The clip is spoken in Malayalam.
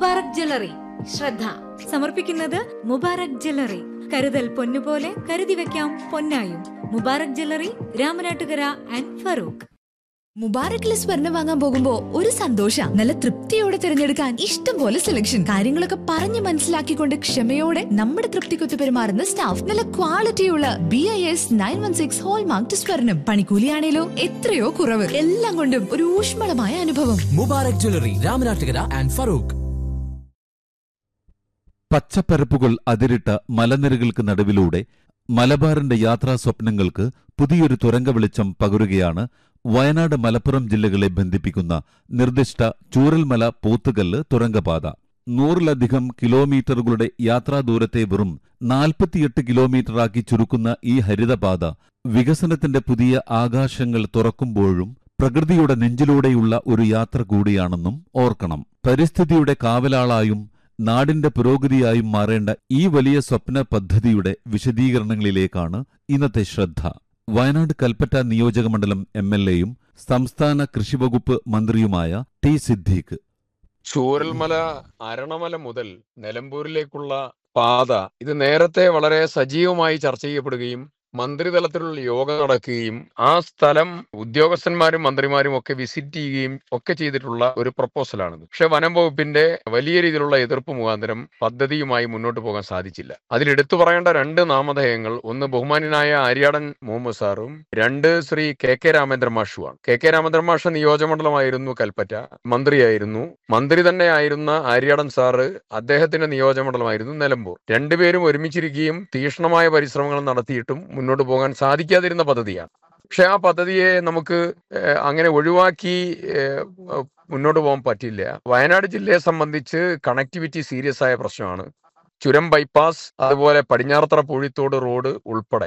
മുബാറക് ജ്വല്ലറി ശ്രദ്ധ സമർപ്പിക്കുന്നത് മുബാറക് ജ്വല്ലറി കരുതൽ പൊന്നുപോലെ കരുതി വെക്കാം പൊന്നായും മുബാറക് ജ്വല്ലറി രാമനാട്ടുകര ആൻഡ് ഫറൂഖ് മുബാറക്കിലെ സ്വർണം വാങ്ങാൻ പോകുമ്പോ ഒരു സന്തോഷ നല്ല തൃപ്തിയോടെ തിരഞ്ഞെടുക്കാൻ ഇഷ്ടം പോലെ സെലക്ഷൻ കാര്യങ്ങളൊക്കെ പറഞ്ഞു മനസ്സിലാക്കിക്കൊണ്ട് ക്ഷമയോടെ നമ്മുടെ തൃപ്തിക്കൊത്ത് പെരുമാറുന്ന സ്റ്റാഫ് നല്ല ക്വാളിറ്റിയുള്ള B I S nine one six hallmark സ്വർണം പണിക്കൂലിയാണേലോ എത്രയോ കുറവ് എല്ലാം കൊണ്ടും ഒരു ഊഷ്മളമായ അനുഭവം മുബാറക് ജ്വല്ലറി രാമനാട്ടുകര ആൻഡ് ഫറൂഖ് പച്ചപ്പരപ്പുകൾ അതിരിട്ട മലനിരകൾക്ക് നടുവിലൂടെ മലബാറിന്റെ യാത്രാ സ്വപ്നങ്ങൾക്ക് പുതിയൊരു തുരങ്ക വെളിച്ചം പകരുകയാണ് വയനാട് മലപ്പുറം ജില്ലകളെ ബന്ധിപ്പിക്കുന്ന നിർദ്ദിഷ്ട ചൂരൽമല പോത്തുകല്ല് തുരങ്കപാത നൂറിലധികം കിലോമീറ്ററുകളുടെ യാത്രാ ദൂരത്തെ വെറും നാൽപ്പത്തിയെട്ട് കിലോമീറ്ററാക്കി ചുരുക്കുന്ന ഈ ഹരിതപാത വികസനത്തിന്റെ പുതിയ ആകാശങ്ങൾ തുറക്കുമ്പോഴും പ്രകൃതിയുടെ നെഞ്ചിലൂടെയുള്ള ഒരു യാത്ര കൂടിയാണെന്നും ഓർക്കണം പരിസ്ഥിതിയുടെ കാവലാളായും നാടിന്റെ പുരോഗതിയായും മാറേണ്ട ഈ വലിയ സ്വപ്ന പദ്ധതിയുടെ വിശദീകരണങ്ങളിലേക്കാണ് ഇന്നത്തെ ശ്രദ്ധ വയനാട് കൽപ്പറ്റ നിയോജകമണ്ഡലം എം എൽ എയും സംസ്ഥാന കൃഷിവകുപ്പ് മന്ത്രിയുമായ ടി സിദ്ദീഖ് ചൂരൽമല അരണമല മുതൽ നിലമ്പൂരിലേക്കുള്ള പാത ഇത് നേരത്തെ വളരെ സജീവമായി ചർച്ച ചെയ്യപ്പെടുകയും മന്ത്രിതലത്തിലുള്ള യോഗം നടക്കുകയും ആ സ്ഥലം ഉദ്യോഗസ്ഥന്മാരും മന്ത്രിമാരും ഒക്കെ വിസിറ്റ് ചെയ്യുകയും ഒക്കെ ചെയ്തിട്ടുള്ള ഒരു പ്രപ്പോസലാണിത് പക്ഷെ വനം വകുപ്പിന്റെ വലിയ രീതിയിലുള്ള എതിർപ്പ് മുഖാന്തരം പദ്ധതിയുമായി മുന്നോട്ട് പോകാൻ സാധിച്ചില്ല അതിൽ എടുത്തു പറയേണ്ട രണ്ട് നാമധേയങ്ങൾ ഒന്ന് ബഹുമാന്യനായ ആര്യാടൻ മുഹമ്മദ് സാറും രണ്ട് ശ്രീ കെ കെ രാമേന്ദ്ര മാഷുമാണ് കെ കെ രാമേന്ദ്ര മാഷ നിയോജകമണ്ഡലമായിരുന്നു കൽപ്പറ്റ മന്ത്രിയായിരുന്നു മന്ത്രി തന്നെ ആയിരുന്ന ആര്യാടൻ സാറ് അദ്ദേഹത്തിന്റെ നിയോജകമണ്ഡലമായിരുന്നു നിലമ്പൂർ രണ്ടുപേരും ഒരുമിച്ചിരിക്കുകയും തീക്ഷ്ണമായ പരിശ്രമങ്ങൾ നടത്തിയിട്ടും മുന്നോട്ട് പോകാൻ സാധിക്കാതിരുന്ന പദ്ധതിയാണ് പക്ഷെ ആ പദ്ധതിയെ നമുക്ക് ഏഹ്, അങ്ങനെ ഒഴിവാക്കി ഏഹ്, മുന്നോട്ട് പോകാൻ പറ്റില്ല വയനാട് ജില്ലയെ സംബന്ധിച്ച് കണക്ടിവിറ്റി സീരിയസ് ആയ പ്രശ്നമാണ് ചുരം ബൈപ്പാസ് അതുപോലെ പടിഞ്ഞാറത്തറ പൂഴിത്തോട് റോഡ് ഉൾപ്പെടെ